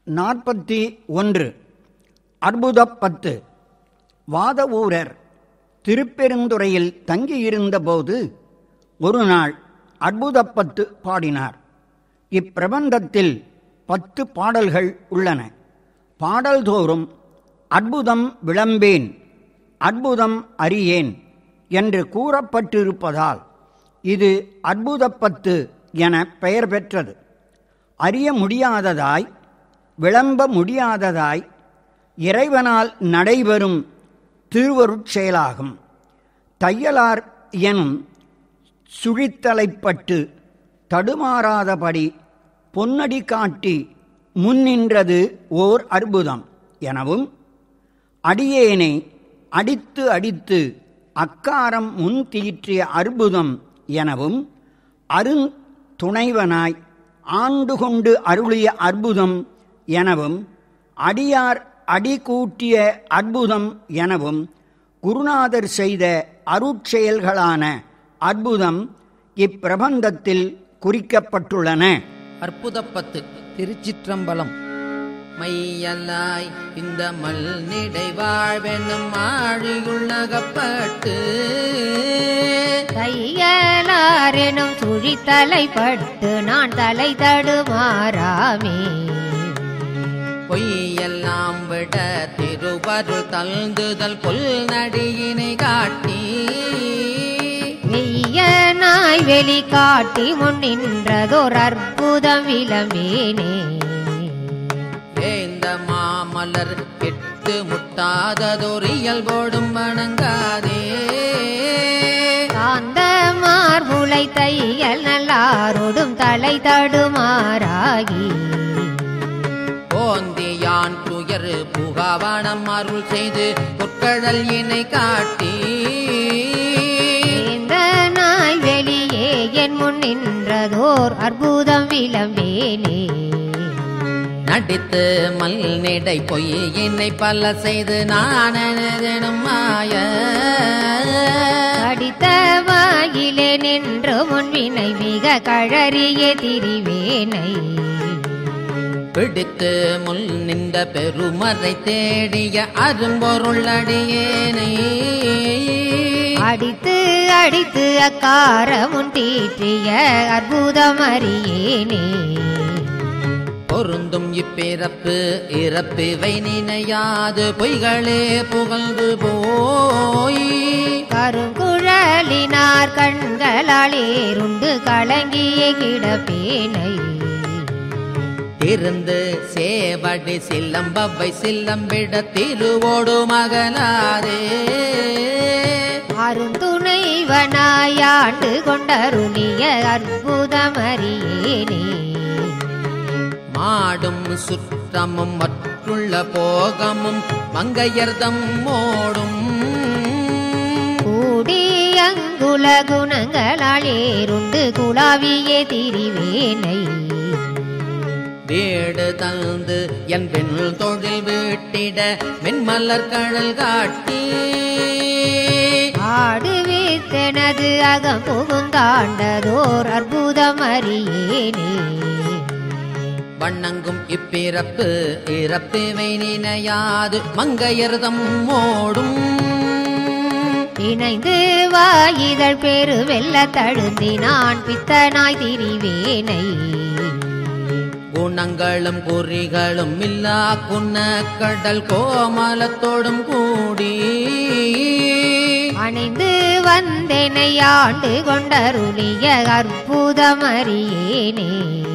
நாற்பத்தி ஒன்று அற்புதப்பத்து வாதவூரர் திருப்பெருந்துறையில் தங்கியிருந்தபோது ஒரு நாள் அற்புதப்பத்து பாடினார் இப்பிரபந்தத்தில் பத்து பாடல்கள் உள்ளன பாடல்தோறும் அற்புதம் விளம்பேன் அற்புதம் அறியேன் என்று கூறப்பட்டிருப்பதால் இது அற்புதப்பத்து என பெயர் பெற்றது அறிய முடியாததாய் விளம்ப முடியாததாய் இறைவனால் நடைபெறும் திருவருட்செயலாகும் தையலார் எனும் சுழித்தலைப்பட்டு தடுமாறாதபடி பொன்னடி காட்டி முன்னின்றது ஓர் அற்புதம் எனவும் அடியேனை அடித்து அடித்து அக்காரம் முன் தீற்றிய அற்புதம் எனவும் அருந் துணைவனாய் ஆண்டு கொண்டு அருளிய அற்புதம் எனவும் அடியார் அடி கூட்டிய அற்புதம் எனவும் குருநாதர் செய்த அருட்செயல்களான அற்புதம் இப்பிரபந்தத்தில் குறிக்கப்பட்டுள்ளன அற்புதப்பத்து திருச்சிற்றம்பலம் மையல்லாய் இந்த மல்நிடை வாழ்வெனும் ஆழியுள் நகப்பட்டு தையலாரெனும் சுழித்தலைப்பட்டு நான் தலை தடுமாறாமே பொய்யெல்லாம் விட திருவருள் தல்ந்துதல் கொல் நடியினை காட்டி வெய்யனாய் வெளி காட்டி முன் நின்றதோர் அற்புதம் விளம்பேனே ஏந்த மாமலர் கெட்டு முட்டாததொரு இயல்போடும் வணங்காதே காந்தமார் முளை தையல் நல்லாரோடும் தலை தடுமாறாகி ஓந்தியான் துயர் புகாவனம் அருள் செய்து பொற்கடல் இணை காட்டி இந்த நாய் வெளியே என் முன் நின்றதோர் அற்புதம் விளம்பேனே நடித்து மல்நிடை பொய் என்னை பல செய்து நான் எனதெனும் மாய அடித்த வாயிலே நின்று முன்வினை மிக கழறிய திரிவேனை பிடித்து முள் நின்ற பெருமறை தேடிய அரும்பொருள் அடியேனை அடித்து அடித்து அக்கார முன் தீற்றிய அற்புதம் அறியேனே பொருந்தும் இப்பிறப்பு இறப்பிவை நினையாது பொய்களே புகழ்ந்து போய் கருங்குழலினார் கண்களாலேருண்டு கலங்கிய கிடப்பேனை திருந்து சேவடி சில்லம்பவை சில்லம்பிட திருவோடு மகளாதே அருந்துணைவனாயாண்டு கொண்டருளிய அற்புதம் அறியேனே மாடும் சுற்றமும் மற்றுள்ள போகமும் மங்கையர்தம் மோடும் கூடி அங்குல குணங்களாலேருண்டு குலாவிய திரிவேனை வீடு தந்து என் பெண் தொழில் வீட்டிட மென்மலர் கடல் காட்டி ஆடு வீத்தெனது அகம் புகுந்தாண்டதோர் அற்புதம் அறியேனே வண்ணங்கும் இப்பிறப்பு இறப்பிவை நினையாது மங்கையர்தம் மோடும் இணைந்து வாயிதழ் பெரு வெல்ல தழுந்தினான் பித்தனாய் திரிவேனை குணங்களும் குறிகளும் இல்லா குன்ன கடல் கோமலத்தோடும் கூடி அணைந்து வந்தெனை ஆண்டு கொண்டருளிய அற்புதம் அறியேனே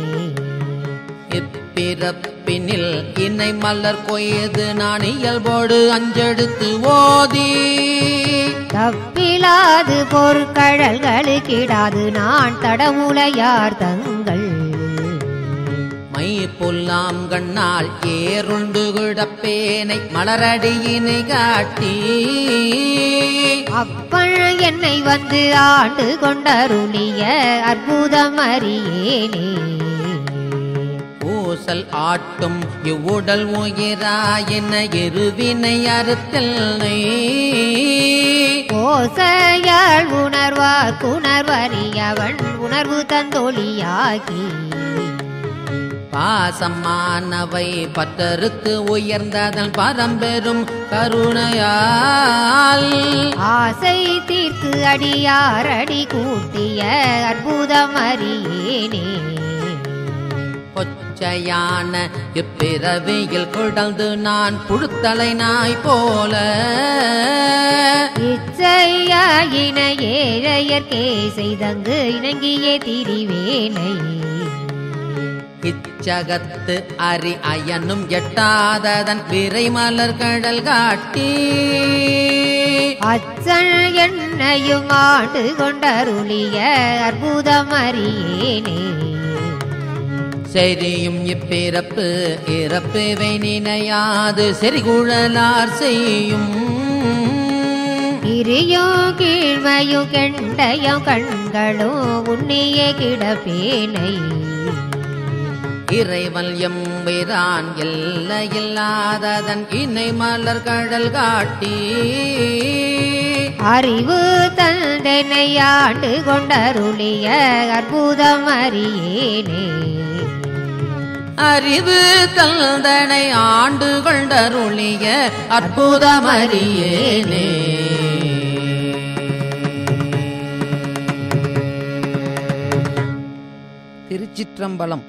இப்பிறப்பினில் இணை மலர் கொய்து நான் இயல்போடு அஞ்செடுத்து ஓதி தப்பிலாது பொற்கழல்களுக்கிடாது நான் தடமுலையார் தங்கள் மை புல்லாம் கண்ணால் ஏறுண்டு கிடப்பேனை மலரடியினை காட்டி அப்பழ என்னை வந்து ஆண்டு கொண்டருளிய அற்புதம் அறியேனே ஊசல் ஆட்டும் இவ்வுடல் உயிராயின இருவினை அறுத்தல்னை ஓசையாள் உணர்வார் உணர்வறியவன் உணர்வு தந்தொழியாகி பாசமானவை பற்றறுத்து உயர்ந்ததன் பரம்பெரும் கருணையால் ஆசை தீர்த்து அடியார் அடி கூட்டிய அற்புதம் அறியேனே கொச்சையான இப்பிறவியில் குடந்து நான் புழுத்தலை நாய் போல இச்சையாயின ஏழையர்க்கே செய்தங்கு இணங்கியே திரிவேனை இச்சகத்து அறி அயனும் எட்டாததன் விரை மலர் கடல் காட்டி அச்சன் என்னையும் ஆண்டு கொண்டருளிய அற்புதம் அறியேனே செரியும் இப்பிறப்பு இறப்பு நினையாது செறிகுழலார் செய்யும் இரியும் கீழ்மையும் கெண்டையும் கண்களும் உன்னியே கிடப்பேனை இறைவன் எம்பிரான் எல்லையில்லாததன் இணை மலர் கடல் காட்டி அறிவு தந்தனை ஆண்டு கொண்டருளிய அற்புதம் அறியேனே அறிவு தந்தனை ஆண்டு கொண்டருளிய அற்புதமறியேனே திருச்சிற்றம்பலம்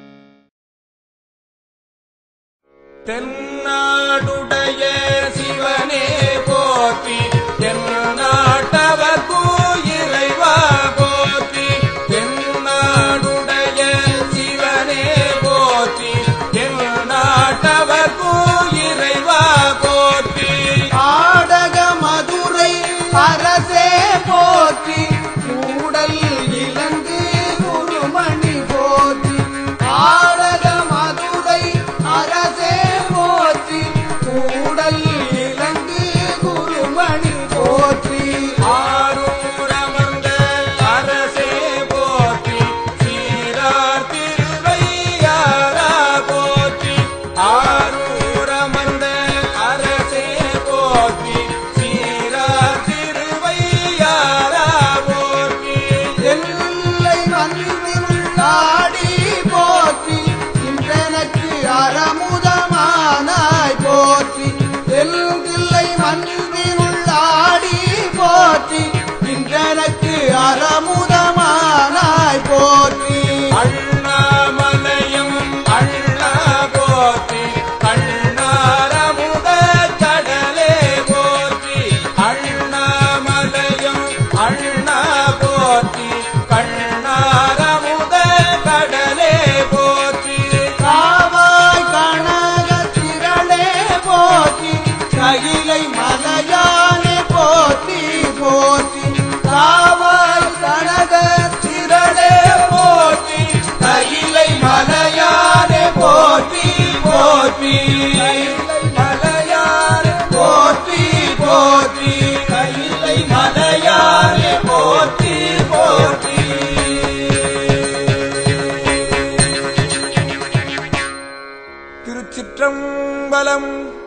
தென்னாடுடைய சிவனே போற்றி தென்னாட்டவர்க்கு இறைவா போற்றி தென்னாடுடைய சிவனே போற்றி தென்னாட்டவர்க்கு இறைவா போற்றி ஆடக மதுரை அரசே போற்றி கூடல் இலங்கு குருமணி போற்றி ஆடக மதுரை அரசே போற்றி கூடல் இலங்கு குருமணி போற்றி ஆரூரமர்ந்த அரசே போற்றி சீரார் திருவையாரா போற்றி ஆரூரமர்ந்த அரசே போற்றி சீரார் திருவையாரா போற்றி எல்லை வந்திருந்தாடி போற்றி இன்றெனக்கு அறமுதமானாய் போற்றி எல்லை மன்றினுள்ளாடி போற்றி இன்றெனக்கு அறமுதமானாய் போற்றி அண்ணாமலையும் அண்ணா போற்றி கண்ணாரமுத கடலே போற்றி அண்ணாமலையும் அண்ணா போற்றி கண்ணாரமுத கடலே போற்றி காவாய் கனக திரளே போற்றி கயிலை மலையானே போற்றி போற்றி காவாய் கனக திரளே போற்றி கயிலை மலையானே போற்றி போற்றி மலையானே போற்றி போற்றி கயிலை மலையானே போற்றி போற்றி திருச்சிற்றம்பலம்